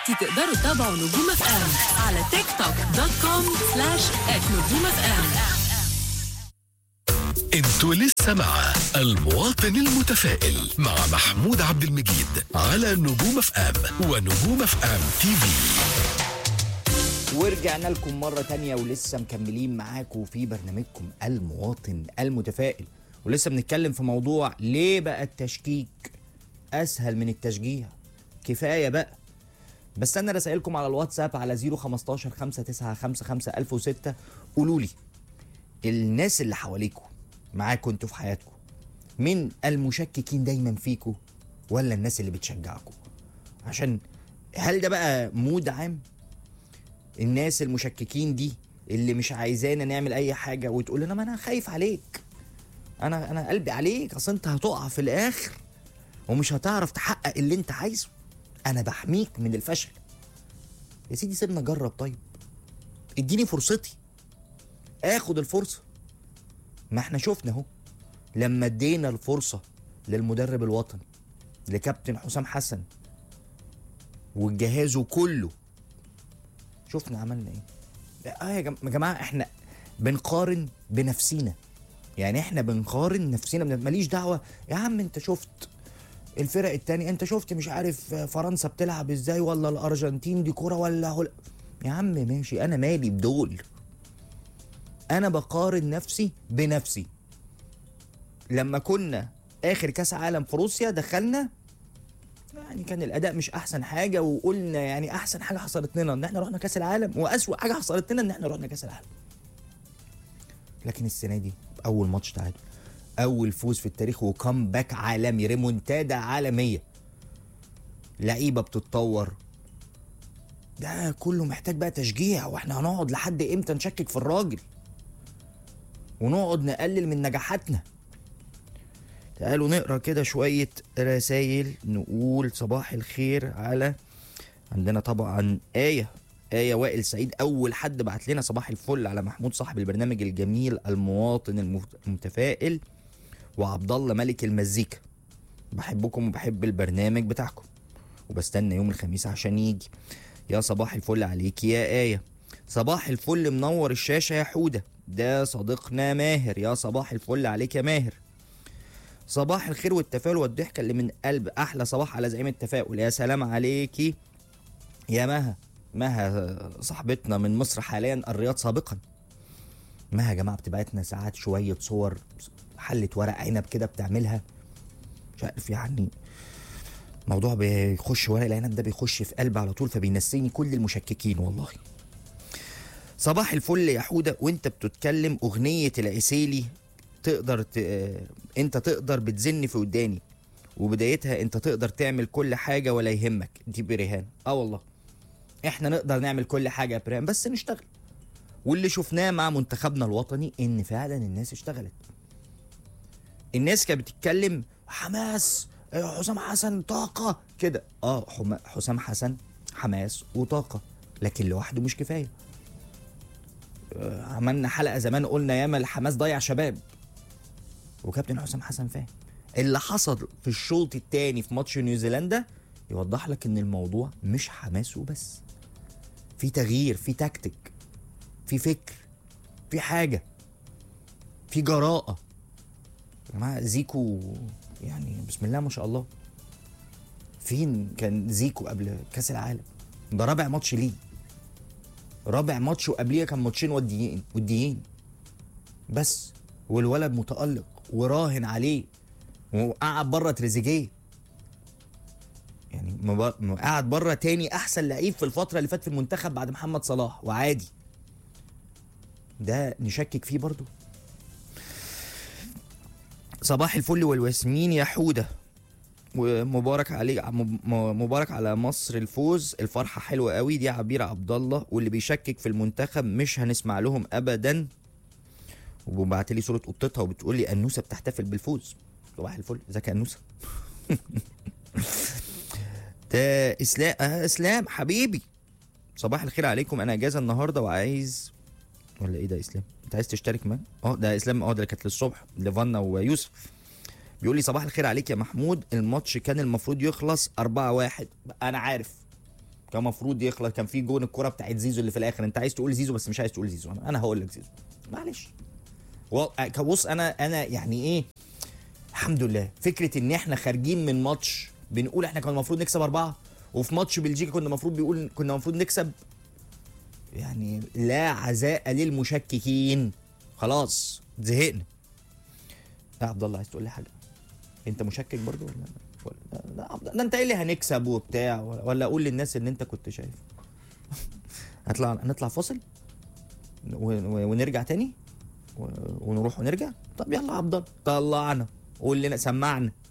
دلوقتي تقدروا تتابعوا نجوم اف ام على تيك توك دوت كوم سلاش نجوم اف ام انتوا لسه مع المواطن المتفائل مع محمود عبد المجيد على نجوم اف ام ونجوم اف ام تي في ورجعنا لكم مرة تانية ولسه مكملين معاكم في برنامجكم المواطن المتفائل ولسه بنتكلم في موضوع ليه بقى التشكيك أسهل من التشجيع كفاية بقى بستنى رسائلكم على الواتساب على 015 5955 1006 قولوا لي الناس اللي حواليكم معاكم انتوا في حياتكم من المشككين دايما فيكم ولا الناس اللي بتشجعكم عشان هل ده بقى مود عام الناس المشككين دي اللي مش عايزانا نعمل اي حاجه وتقول لنا ما انا خايف عليك انا انا قلبي عليك اصل انت هتقع في الاخر ومش هتعرف تحقق اللي انت عايزه انا بحميك من الفشل يا سيدي سيبنا اجرب طيب اديني فرصتي اخد الفرصه ما احنا شفنا اهو لما ادينا الفرصه للمدرب الوطني لكابتن حسام حسن وجهازه كله شفنا عملنا ايه اه يا جم- يا جماعه احنا بنقارن بنفسينا يعني احنا بنقارن نفسنا بن- ماليش دعوه يا عم انت شفت الفرق التانية انت شفت مش عارف فرنسا بتلعب ازاي ولا الارجنتين دي كوره ولا هول... يا عم ماشي انا مالي بدول انا بقارن نفسي بنفسي لما كنا اخر كاس عالم في روسيا دخلنا يعني كان الاداء مش احسن حاجه وقلنا يعني احسن حاجه حصلت لنا ان احنا رحنا كاس العالم واسوا حاجه حصلت لنا ان احنا رحنا كاس العالم لكن السنه دي اول ماتش تعادل اول فوز في التاريخ وكم باك عالمي ريمونتادا عالميه لعيبه بتتطور ده كله محتاج بقى تشجيع واحنا هنقعد لحد امتى نشكك في الراجل ونقعد نقلل من نجاحاتنا تعالوا نقرا كده شويه رسايل نقول صباح الخير على عندنا طبعا آية آية وائل سعيد أول حد بعت لنا صباح الفل على محمود صاحب البرنامج الجميل المواطن المت- المتفائل وعبد الله ملك المزيكا بحبكم وبحب البرنامج بتاعكم وبستنى يوم الخميس عشان يجي يا صباح الفل عليك يا آية صباح الفل منور الشاشة يا حودة ده صديقنا ماهر يا صباح الفل عليك يا ماهر صباح الخير والتفاؤل والضحكة اللي من قلب أحلى صباح على زعيم التفاؤل يا سلام عليكي يا مها مها صاحبتنا من مصر حاليا الرياض سابقا مها يا جماعة بتبعتنا ساعات شوية صور حلة ورق عنب كده بتعملها مش عارف يعني موضوع بيخش ورق العنب ده بيخش في قلبي على طول فبينسيني كل المشككين والله صباح الفل يا حودة وانت بتتكلم اغنية العسيلي تقدر ت... آه، انت تقدر بتزن في وداني وبدايتها انت تقدر تعمل كل حاجة ولا يهمك دي برهان اه والله احنا نقدر نعمل كل حاجة يا برهان بس نشتغل واللي شفناه مع منتخبنا الوطني ان فعلا الناس اشتغلت الناس كانت بتتكلم حماس آه، حسام حسن طاقة كده اه حما- حسام حسن حماس وطاقة لكن لوحده مش كفاية آه، عملنا حلقة زمان قلنا ياما الحماس ضيع شباب وكابتن حسام حسن فاهم اللي حصل في الشوط الثاني في ماتش نيوزيلندا يوضح لك ان الموضوع مش حماس وبس في تغيير في تكتيك في فكر في حاجه في جراءه يا جماعه زيكو يعني بسم الله ما شاء الله فين كان زيكو قبل كاس العالم ده رابع ماتش ليه رابع ماتش وقبليه كان ماتشين وديين وديين بس والولد متألق وراهن عليه وقعد بره تريزيجيه يعني مب- م- قعد بره تاني احسن لعيب في الفتره اللي فاتت في المنتخب بعد محمد صلاح وعادي ده نشكك فيه برضو صباح الفل والياسمين يا حوده ومبارك عليه م- م- مبارك على مصر الفوز الفرحه حلوه قوي دي عبير عبد الله واللي بيشكك في المنتخب مش هنسمع لهم ابدا وبعت لي صوره قطتها وبتقول لي انوسه بتحتفل بالفوز صباح الفل ازيك يا انوسه ده اسلام آه اسلام حبيبي صباح الخير عليكم انا اجازه النهارده وعايز ولا ايه ده اسلام انت عايز تشترك معايا اه ده اسلام اه ده كانت للصبح لفانا ويوسف بيقول لي صباح الخير عليك يا محمود الماتش كان المفروض يخلص 4 1 انا عارف كان المفروض يخلص كان في جون الكره بتاعت زيزو اللي في الاخر انت عايز تقول زيزو بس مش عايز تقول زيزو انا, أنا هقول لك زيزو معلش و- بص انا انا يعني ايه الحمد لله فكره ان احنا خارجين من ماتش بنقول احنا كنا المفروض نكسب اربعه وفي ماتش بلجيكا كنا المفروض بيقول كنا المفروض نكسب يعني لا عزاء للمشككين خلاص زهقنا يا عبد الله عايز تقول لي حاجه انت مشكك برضو ولا ولا لا عبد- ده انت ايه اللي هنكسب وبتاع ولا- ولا اقول للناس ان انت كنت شايف هطلع نطلع فاصل و- و- ونرجع تاني و- ونروح ونرجع طب يلا يا عبد الله طلعنا قول لنا سمعنا